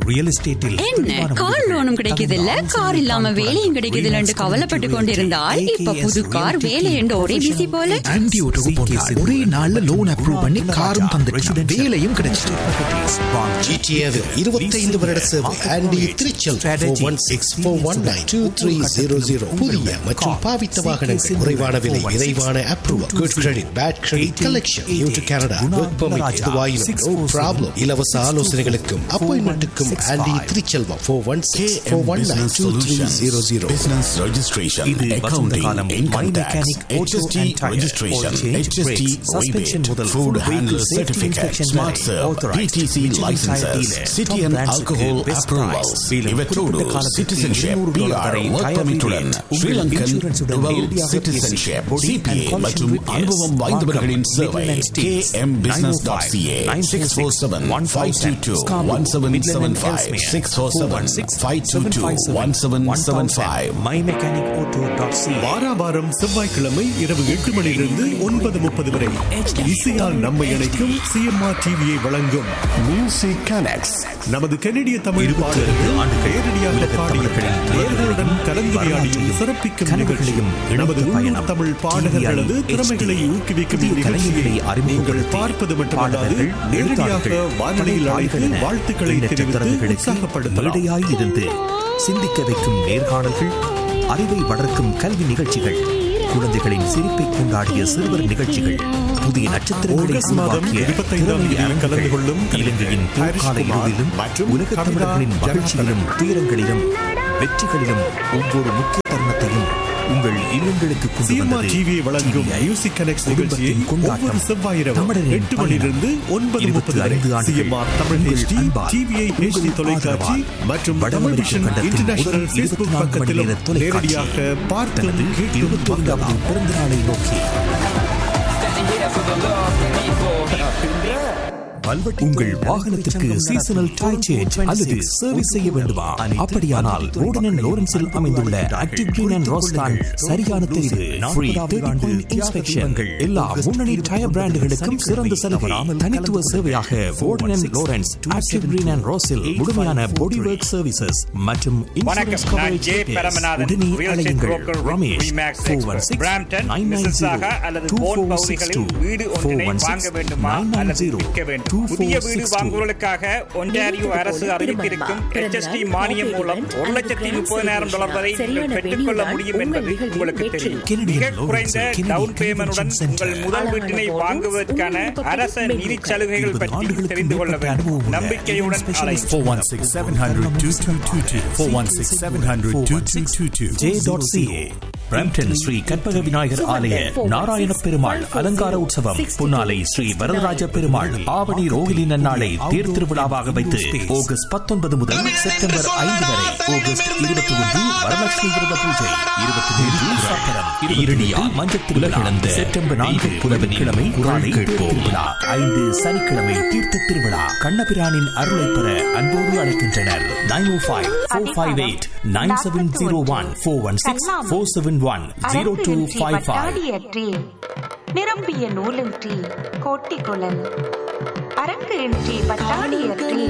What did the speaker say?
Real எஸ்டேட்டில் என்ன car லோனும் கிடைக்குது இல்ல கார் இல்லாம வேலையும் கிடைக்குது இல்லன்னு கவலைப்பட்டு கொண்டிருந்தால் இப்ப புது கார் வேலை என்று ஒரே பிசி போல ஆன்டி ஓட்டோக்கு போனாள் ஒரே நாள்ல லோன் அப்ரூவ் பண்ணி காரும் தந்துட்டு வேலையும் கிடைச்சிட்டு ஜிடிஏவில் இருபத்தைந்து வருட சேவை Andy Thiruchel four one six four one nine two three zero zero புதிய மற்றும் பாவித்த வாகனங்கள் குறைவான விலை விரைவான approval good credit bad credit collection new to Canada work permit எதுவாயினும் நோ ப்ராப்ளம் இலவச ஆலோசனைகளுக்கும் அப்பாயின்மெண்ட்டுக்கும் Andy Thiruchelvam four one six four one nine two three zero zero Business registration, இது வசந்த accounting, காலம் income My tax, Mechanic Auto HST and Tire, registration, oil change, HST brakes, suspension rebate, முதல் food full handler vehicle safety certificate, inspection smart வரை serve, authorized. PTC Michelin tire licenses, dealer, city top and brands alcohol க்கு best approvals, price. மேலும் இவற்றோடு குறிப்பிட்ட காலத்திற்கு citizenship, 200 dollar PR, வரை work tire permit-உடன் rebate. Sri உங்கள் Lankan insurance உடன் dual நேரடியாக citizenship, பேசி, body CPA and collision மற்றும் repairs, அனுபவம் வாய்ந்தவர்களின் Markham, சேவை Midland and Steels, kmbusiness.ca 946 647 522 1775 647 522 1775 My Mechanic Auto.ca வாரா வாரம் செவ்வாய்க்கிழமை இரவு எட்டு மணியிலிருந்து ஒன்பது முப்பது வரை இசையால் நம்மை இணைக்கும் சிஎம்ஆர் டிவியை வழங்கும் Music Connects. நமது கனடிய தமிழ் பாடல்கள் நேரடியாக பாடியும் நேர்களுடன் கலந்துரையாடியும் சிறப்பிக்கும் கனவுகளையும் நிகழ்ச்சி நமது இணைத்த உள்ளூர் பயணம். தமிழ் பாடகர்களது TVI திறமைகளை HD. ஊக்குவிக்கும் புதிய நிகழ்ச்சியை கலைஞர்களை அறிமுகப்படுத்தி நீங்கள் பார்ப்பது மட்டுமல்லாது பாடகர்கள், நேரடியாக எழுத்தாளர்கள், வானொலியில் அழைத்து கலைஞர்கள் வாழ்த்துக்களை எண்ணற்ற தெரிவித்து திறமைகளுக்கு உற்சாகப்படுத்தலாம் மேடையாய் இருந்து சிந்திக்க வைக்கும் நேர்காணல்கள் அறிவை வளர்க்கும் கல்வி நிகழ்ச்சிகள் குழந்தைகளின் சிரிப்பை கொண்டாடிய சிறுவர் நிகழ்ச்சிகள் புதிய நட்சத்திரங்களை ஆகஸ்ட் மாதம் உருவாக்கிய இருபத்தைந்தாம் திறமை தேதி கலந்து கொள்ளும் அரங்குகள். இலங்கையின் போர்க்கால ஹரிஷ்குமார் இருளிலும் மற்றும் உலகத் கவிதா தமிழர்களின் மகிழ்ச்சியிலும் ஜனார்த்தனன். துயரங்களிலும் வெற்றிகளிலும் ஒவ்வொரு முக்கிய தருணத்தையும் உங்கள் இல்லங்களுக்கு கொண்டு சிஎம்ஆர் வந்தது டிவியை வழங்கும் TVI. மியூசிக் கனெக்ட் நிகழ்ச்சியை குடும்பத்தின் கொண்டாட்டம். ஒவ்வொரு செவ்வாயிரவும் தமிழரின் எட்டு பயணம். மணியிலிருந்து ஒன்பது முப்பது வரை 25 ஆண்டுகள் சிஎம்ஆர் தமிழ் உங்கள் ஹெச்டி அன்பால், டிவிஐ ஹெச்டி உங்கள் தொலைக்காட்சி ஆதரவால், மற்றும் வட தமிழ் அமெரிக்க விஷன் கண்டத்தின் இன்டர்நேஷனல் முதல் ஃபேஸ்புக் 24 மணி பக்கத்திலும் நேர தொலைக்காட்சி. நேரடியாக பார்த்தும் தனது கேட்டும் இருபத்தி பார்க்கலாம் பிறந்த நாளை நோக்கி உங்கள் வாகனத்திற்கு சீசனல் டயர் சேஞ்ச் அல்லது சர்வீஸ் செய்ய வேண்டுமா அப்படியானால் ரோடன் லோரன்ஸில் அமைந்துள்ள ஆக்டிவ் கிளீன் அண்ட் ரோஸ்தான் சரியான தெரிவு ஃப்ரீ தேர்ட்டி இன்ஸ்பெக்ஷன் எல்லா முன்னணி டயர் பிராண்டுகளுக்கும் சிறந்த சலுகை தனித்துவ சேவையாக Rodan and Lawrence active clean and ரோஸில் முழுமையான பாடி ஒர்க் சர்வீசஸ் மற்றும் வணக்கம் இன்சூரன்ஸ் நான் கவரேஜ் ஜே உடனே பரமநாதன் ரியல் எஸ்டேட் அழையுங்கள் broker Ramesh remax four one expert six Brampton nine nine Mississauga அல்லது போன் பகுதிகளில் வீடு ஒன்றினை வாங்க வேண்டுமா அல்லது விற்க வேண்டும் புதிய வீடு வாங்குவதற்காக ஒன்டாரியோ அரசு அறிவித்திருக்கும் HST மானியம் மூலம் ஒரு லட்சத்தி முப்பதினாயிரம் டாலர் வரை நீங்கள் பெற்றுக்கொள்ள முடியும் என்பது உங்களுக்கு தெரியும் மிக குறைந்த டவுன் பேமெண்டுடன் உங்கள் முதல் வீட்டினை வாங்குவதற்கான அரச நிதி சலுகைகள் பற்றி தெரிந்து கொள்ள வேண்டும் நம்பிக்கையுடன் அலையும் 416 700 2222. 416 700 2222. J.ca பிரம்டன் ஸ்ரீ கற்பக விநாயகர் ஆலய நாராயண பெருமாள் அலங்கார உற்சவம் புன்னாலை ஸ்ரீ வரதராஜ பெருமாள் ஆவணி ரோகிலி நன்னாளை தேர் திருவிழாவாக வைத்து ஆகஸ்ட் பத்தொன்பது முதல் செப்டம்பர் ஐந்து வரை ஆகஸ்ட் இருபத்தி ஒன்று வரலட்சுமி விரத பூஜை இருபத்தி மூன்று சப்பரம் இருடியால் மஞ்சள் திருவிழா செப்டம்பர் நான்கு புதன்கிழமை குரானை திருவிழா ஐந்து சனிக்கிழமை தீர்த்த திருவிழா கண்ணபிரானின் அருளை பெற அன்போடு அழைக்கின்றனர் nine O five four five eight nine seven zero one four one six four seven one zero two five five பட்டாடியற்றே நிரம்பிய நூலின்றி கோட்டிக்குழல் அரங்கு இன்றி பட்டாடியற்றே